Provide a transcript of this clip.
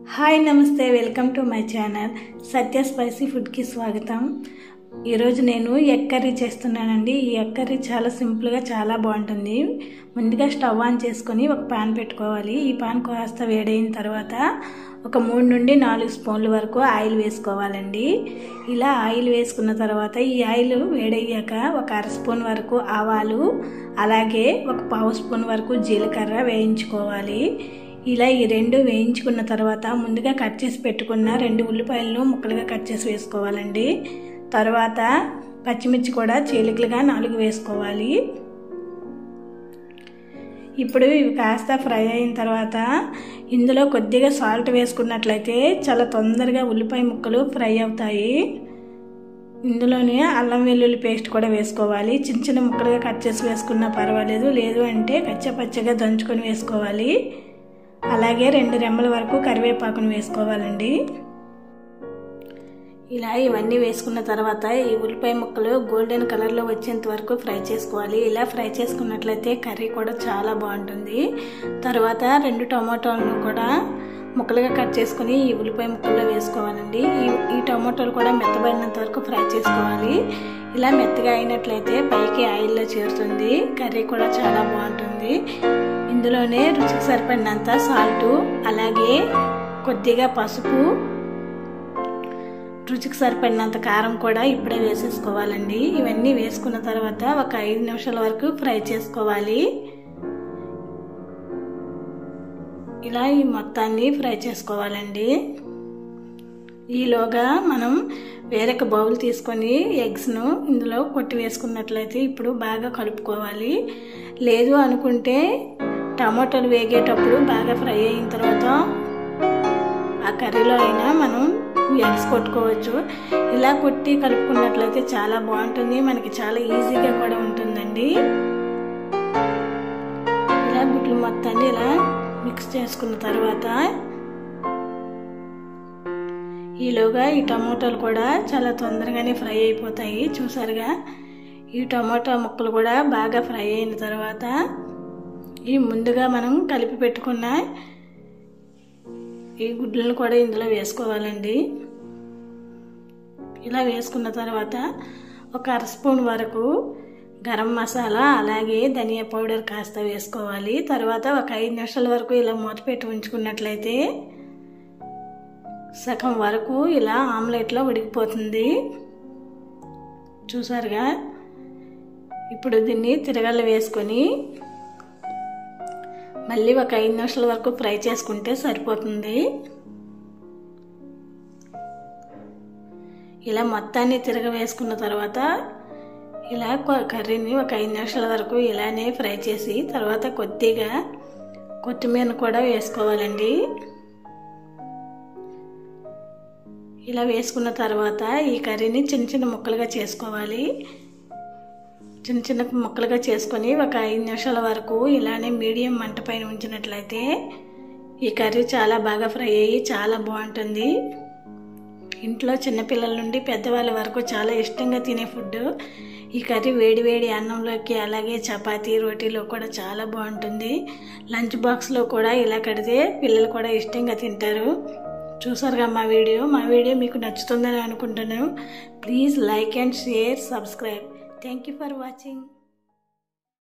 hi నమస్తే welcome to my channel Satya spicy ఫుడ్కి స్వాగతం ఈరోజు నేను ఎగ్ కర్రీ చేస్తున్నానండి ఈ ఎగ్ కర్రీ చాలా సింపుల్గా చాలా బాగుంటుంది ముందుగా స్టవ్ ఆన్ చేసుకొని ఒక పాన్ పెట్టుకోవాలి ఈ పాన్ కాస్త వేడైన తర్వాత ఒక మూడు నుండి నాలుగు స్పూన్ల వరకు ఆయిల్ వేసుకోవాలండి ఇలా ఆయిల్ వేసుకున్న తర్వాత ఈ ఆయిల్ వేడయ్యాక ఒక అర స్పూన్ వరకు ఆవాలు అలాగే ఒక పావు స్పూన్ వరకు జీలకర్ర వేయించుకోవాలి ఇలా ఈ రెండు వేయించుకున్న తర్వాత ముందుగా కట్ చేసి పెట్టుకున్న రెండు ఉల్లిపాయలను ముక్కలుగా కట్ చేసి వేసుకోవాలండి తర్వాత పచ్చిమిర్చి కూడా చీలికలుగా నాలుగు వేసుకోవాలి ఇప్పుడు ఇవి కాస్త ఫ్రై అయిన తర్వాత ఇందులో కొద్దిగా సాల్ట్ వేసుకున్నట్లయితే చాలా తొందరగా ఉల్లిపాయ ముక్కలు ఫ్రై అవుతాయి ఇందులోనే అల్లం వెల్లుల్లి పేస్ట్ కూడా వేసుకోవాలి చిన్న చిన్న ముక్కలుగా కట్ చేసి వేసుకున్నా పర్వాలేదు లేదు అంటే కచ్చపచ్చగా దంచుకొని వేసుకోవాలి అలాగే రెండు రెమ్మల వరకు కరివేపాకును వేసుకోవాలండి ఇలా ఇవన్నీ వేసుకున్న తర్వాత ఈ ఉల్లిపాయ ముక్కలు గోల్డెన్ కలర్లో వచ్చేంత వరకు ఫ్రై చేసుకోవాలి ఇలా ఫ్రై చేసుకున్నట్లయితే కర్రీ కూడా చాలా బాగుంటుంది తర్వాత రెండు టమాటోలను కూడా ముక్కలుగా కట్ చేసుకుని ఈ ఉల్లిపాయ ముక్కల్లో వేసుకోవాలండి ఈ ఈ టమాటోలు కూడా మెత్తబడినంత వరకు ఫ్రై చేసుకోవాలి ఇలా మెత్తగా అయినట్లయితే పైకి ఆయిల్లో చేరుతుంది కర్రీ కూడా చాలా బాగుంటుంది ఇందులోనే రుచికి సరిపడినంత సాల్టు అలాగే కొద్దిగా పసుపు రుచికి సరిపడినంత కారం కూడా ఇప్పుడే వేసేసుకోవాలండి ఇవన్నీ వేసుకున్న తర్వాత ఒక ఐదు నిమిషాల వరకు ఫ్రై చేసుకోవాలి ఇలా ఈ మొత్తాన్ని ఫ్రై చేసుకోవాలండి ఈలోగా మనం వేరొక బౌల్ తీసుకొని ఎగ్స్ను ఇందులో కొట్టి వేసుకున్నట్లయితే ఇప్పుడు బాగా కలుపుకోవాలి లేదు అనుకుంటే టమాటోలు వేగేటప్పుడు బాగా ఫ్రై అయిన తర్వాత ఆ కర్రీలో అయినా మనం ఎగ్స్ కొట్టుకోవచ్చు ఇలా కొట్టి కలుపుకున్నట్లయితే చాలా బాగుంటుంది మనకి చాలా ఈజీగా కూడా ఉంటుందండి ఇలా గుడ్లు మొత్తాన్ని ఇలా మిక్స్ చేసుకున్న తర్వాత ఈలోగా ఈ టమాటాలు కూడా చాలా తొందరగానే ఫ్రై అయిపోతాయి చూసారుగా ఈ టమాటా ముక్కలు కూడా బాగా ఫ్రై అయిన తర్వాత ఈ ముందుగా మనం కలిపి పెట్టుకున్న ఈ గుడ్లను కూడా ఇందులో వేసుకోవాలండి ఇలా వేసుకున్న తర్వాత ఒక అర స్పూన్ వరకు గరం మసాలా అలాగే ధనియా పౌడర్ కాస్త వేసుకోవాలి తర్వాత ఒక ఐదు నిమిషాల వరకు ఇలా మూత పెట్టి ఉంచుకున్నట్లయితే సగం వరకు ఇలా ఆమ్లెట్లో ఉడికిపోతుంది చూసారుగా ఇప్పుడు దీన్ని తిరగల వేసుకొని మళ్ళీ ఒక ఐదు నిమిషాల వరకు ఫ్రై చేసుకుంటే సరిపోతుంది ఇలా మొత్తాన్ని తిరగ వేసుకున్న తర్వాత ఇలా కర్రీని ఒక ఐదు నిమిషాల వరకు ఇలానే ఫ్రై చేసి తర్వాత కొద్దిగా కొత్తిమీర కూడా వేసుకోవాలండి ఇలా వేసుకున్న తర్వాత ఈ కర్రీని చిన్న చిన్న ముక్కలుగా చేసుకోవాలి చిన్న చిన్న ముక్కలుగా చేసుకొని ఒక ఐదు నిమిషాల వరకు ఇలానే మీడియం మంట పైన ఉంచినట్లయితే ఈ కర్రీ చాలా బాగా ఫ్రై అయ్యి చాలా బాగుంటుంది ఇంట్లో చిన్నపిల్లల నుండి పెద్దవాళ్ళ వరకు చాలా ఇష్టంగా తినే ఫుడ్ ఈ కర్రీ వేడి వేడి అన్నంలోకి అలాగే చపాతీ రోటీలో కూడా చాలా బాగుంటుంది లంచ్ బాక్స్లో కూడా ఇలా కడితే పిల్లలు కూడా ఇష్టంగా తింటారు చూసారుగా మా వీడియో మా వీడియో మీకు నచ్చుతుందని అనుకుంటున్నాను please like and share subscribe thank you for watching